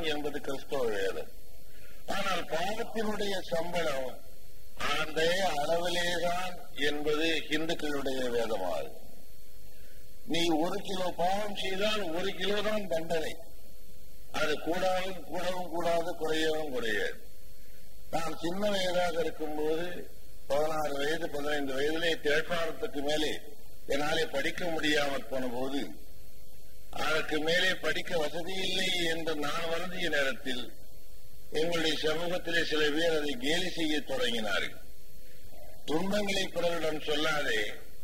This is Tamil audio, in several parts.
என்பது கிறிஸ்தவ வேதம் ஆனால் பாவத்தினுடைய சம்பளம் அந்த அளவிலேதான் என்பது இந்துக்களுடைய வேதமாகும் நீ ஒரு கிலோ பாவம் செய்தால் ஒரு கிலோ தான் தண்டனை அது கூடாவும் கூடவும் கூடாது குறையவும் குறையாது நான் சின்ன வயதாக இருக்கும்போது பதினாறு வயது பதினைந்து வயதிலே தேட்பாரத்துக்கு மேலே என்னாலே படிக்க முடியாமல் போன போது அதற்கு மேலே படிக்க வசதி இல்லை என்று நான் வருந்திய நேரத்தில் எங்களுடைய சமூகத்திலே சில பேர் அதை கேலி செய்ய தொடங்கினார்கள் துன்பங்களை பிறரிடம் சொல்லாதே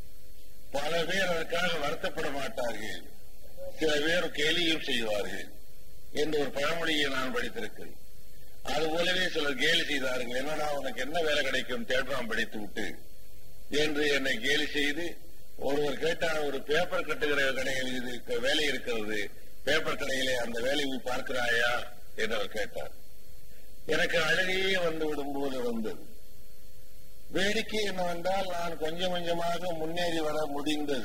பல பேர் அதற்காக வருத்தப்பட மாட்டார்கள் சில பேர் கேலியும் செய்வார்கள் என்று ஒரு பழமொழியை நான் படித்திருக்கிறேன் அது போலவே சிலர் கேலி செய்தார்கள் என்னடா உனக்கு என்ன வேலை கிடைக்கும் தேட்டம் படித்து விட்டு என்று என்னை கேலி செய்து ஒருவர் கேட்டார் ஒரு பேப்பர் கட்டுகிற கடையில் இது வேலை இருக்கிறது பேப்பர் கடையிலே அந்த வேலையை பார்க்கிறாயா என்று அவர் கேட்டார் எனக்கு அழகையே வந்து விடும்போது வந்தது வேடிக்கை என்னவென்றால் நான் கொஞ்சம் கொஞ்சமாக முன்னேறி வர முடிந்தது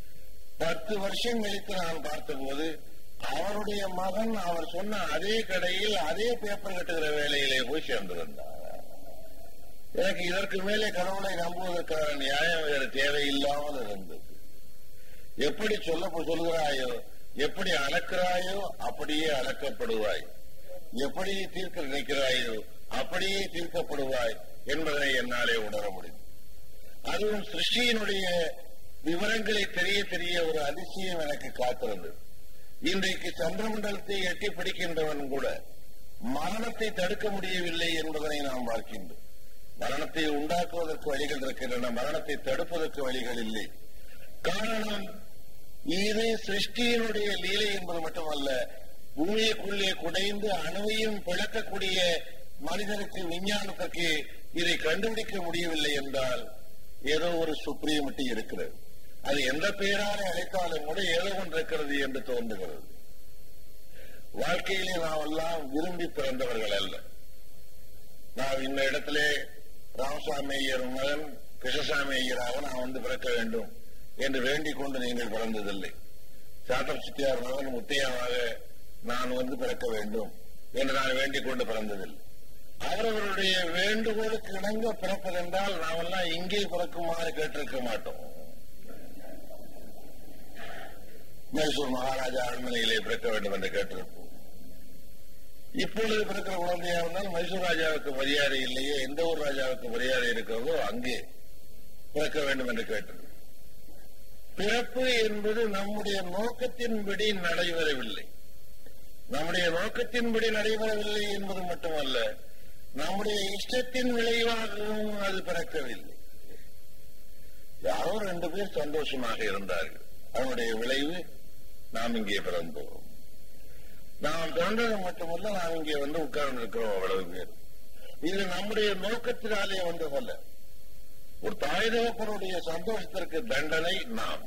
பத்து வருஷம் கழித்து நான் பார்த்தபோது அவருடைய மகன் அவர் சொன்ன அதே கடையில் அதே பேப்பர் கட்டுகிற வேலையிலே போய் சேர்ந்திருந்தார் எனக்கு இதற்கு மேலே கடவுளை நம்புவதற்கான நியாயம் வேறு தேவையில்லாமல் இருந்தது எப்படி சொல்ல சொல்கிறாயோ எப்படி அளக்கிறாயோ அப்படியே அளக்கப்படுவாய் எப்படி தீர்க்க நினைக்கிறாயோ அப்படியே தீர்க்கப்படுவாய் என்பதை என்னாலே உணர முடியும் அதுவும் சிருஷ்டியினுடைய விவரங்களை தெரிய தெரிய ஒரு அதிசயம் எனக்கு காத்திருந்தது இன்றைக்கு சந்திரமண்டலத்தை எட்டி பிடிக்கின்றவன் கூட மரணத்தை தடுக்க முடியவில்லை என்பதனை நாம் பார்க்கின்றோம் மரணத்தை உண்டாக்குவதற்கு வழிகள் இருக்கின்றன மரணத்தை தடுப்பதற்கு வழிகள் இல்லை காரணம் இது சிருஷ்டியினுடைய லீலை என்பது மட்டுமல்ல பூமியைக்குள்ளே குடைந்து அணுவையும் பிளக்கக்கூடிய மனிதனுக்கு விஞ்ஞானத்திற்கு இதை கண்டுபிடிக்க முடியவில்லை என்றால் ஏதோ ஒரு சுப்ரீமிட்டி இருக்கிறது அது எந்த பெயராலே அழைத்தாலும் கூட ஏதோ ஒன்று இருக்கிறது என்று தோன்றுகிறது வாழ்க்கையிலே நாம் எல்லாம் விரும்பி பிறந்தவர்கள் அல்ல நாம் இந்த இடத்திலே ராமசாமி ஐயர் மகன் கிருஷ்ணசாமி ஐயராக நான் வந்து பிறக்க வேண்டும் என்று வேண்டிக் கொண்டு நீங்கள் பிறந்ததில்லை சாத்தர் சித்தியார் மகன் முத்தையாவாக நான் வந்து பிறக்க வேண்டும் என்று நான் வேண்டிக் கொண்டு பிறந்ததில்லை அவரவருடைய வேண்டுகோளுக்கு இணங்க பிறப்பதென்றால் நாமெல்லாம் இங்கே பிறக்குமாறு கேட்டிருக்க மாட்டோம் மைசூர் மகாராஜா அரண்மனையிலே பிறக்க வேண்டும் என்று கேட்டிருப்போம் இப்பொழுது பிறக்கிற குழந்தையா இருந்தால் மைசூர் ராஜாவுக்கு மரியாதை இல்லையே எந்த ஒரு ராஜாவுக்கு மரியாதை இருக்கிறதோ அங்கே பிறக்க வேண்டும் என்று கேட்டிருக்கோம் பிறப்பு என்பது நம்முடைய நோக்கத்தின்படி நடைபெறவில்லை நம்முடைய நோக்கத்தின்படி நடைபெறவில்லை என்பது மட்டுமல்ல நம்முடைய இஷ்டத்தின் விளைவாகவும் அது பிறக்கவில்லை யாரோ ரெண்டு பேர் சந்தோஷமாக இருந்தார்கள் அதனுடைய விளைவு நாம் இங்கே பிறந்தோம் நாம் பிறந்தது மட்டுமல்ல நாம் இங்கே வந்து உட்கார்ந்து இருக்கிறோம் அவ்வளவு பேர் இது நம்முடைய நோக்கத்தினாலே வந்ததல்ல ஒரு தாய் தகப்பனுடைய சந்தோஷத்திற்கு தண்டனை நாம்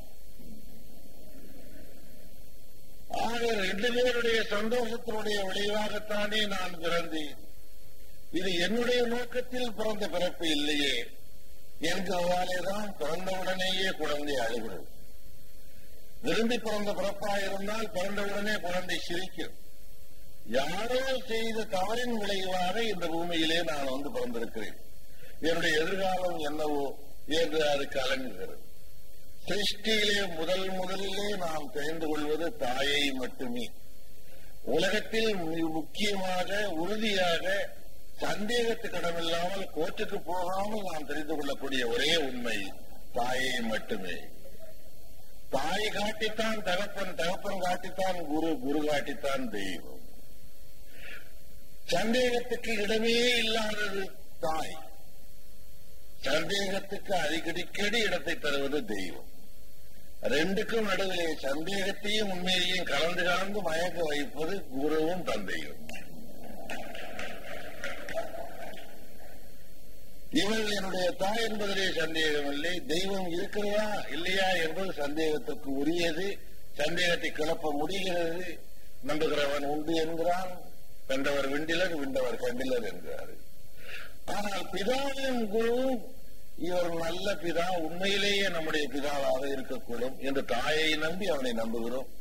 ஆக ரெண்டு பேருடைய சந்தோஷத்தினுடைய விளைவாகத்தானே நான் பிறந்தேன் இது என்னுடைய நோக்கத்தில் பிறந்த பிறப்பு இல்லையே என்கிறதாலே தான் பிறந்தவுடனேயே குழந்தை அழுகிறது விரும்பி பிறந்த பிறப்பா இருந்தால் பிறந்தவுடனே குழந்தை சிரிக்கும் யாரோ செய்த தவறின் விளைவாக இந்த பூமியிலே நான் வந்து பிறந்திருக்கிறேன் என்னுடைய எதிர்காலம் என்னவோ என்று அது கலங்குகிறது சிருஷ்டியிலே முதல் முதலிலே நாம் தெரிந்து கொள்வது தாயை மட்டுமே உலகத்தில் மிக முக்கியமாக உறுதியாக சந்தேகத்துக்கு இடமில்லாமல் கோர்ட்டுக்கு போகாமல் நாம் தெரிந்து கொள்ளக்கூடிய ஒரே உண்மை தாயை மட்டுமே தாய் காட்டித்தான் தகப்பன் தகப்பன் காட்டித்தான் குரு குரு காட்டித்தான் தெய்வம் சந்தேகத்துக்கு இடமே இல்லாதது தாய் சந்தேகத்துக்கு அடிக்கடிக்கடி இடத்தை தருவது தெய்வம் ரெண்டுக்கும் நடுவிலே சந்தேகத்தையும் உண்மையையும் கலந்து கலந்து மயக்க வைப்பது குருவும் தந்தையும் இவள் என்னுடைய தாய் என்பதிலே சந்தேகம் இல்லை தெய்வம் இருக்கிறதா இல்லையா என்பது சந்தேகத்துக்கு உரியது சந்தேகத்தை கிளப்ப முடிகிறது நம்புகிறவன் உண்டு என்கிறான் கண்டவர் விண்டிலர் விண்டவர் கண்டிலர் என்கிறார் ஆனால் பிதாவின் குருவும் இவர் நல்ல பிதா உண்மையிலேயே நம்முடைய பிதாவாக இருக்கக்கூடும் என்று தாயை நம்பி அவனை நம்புகிறோம்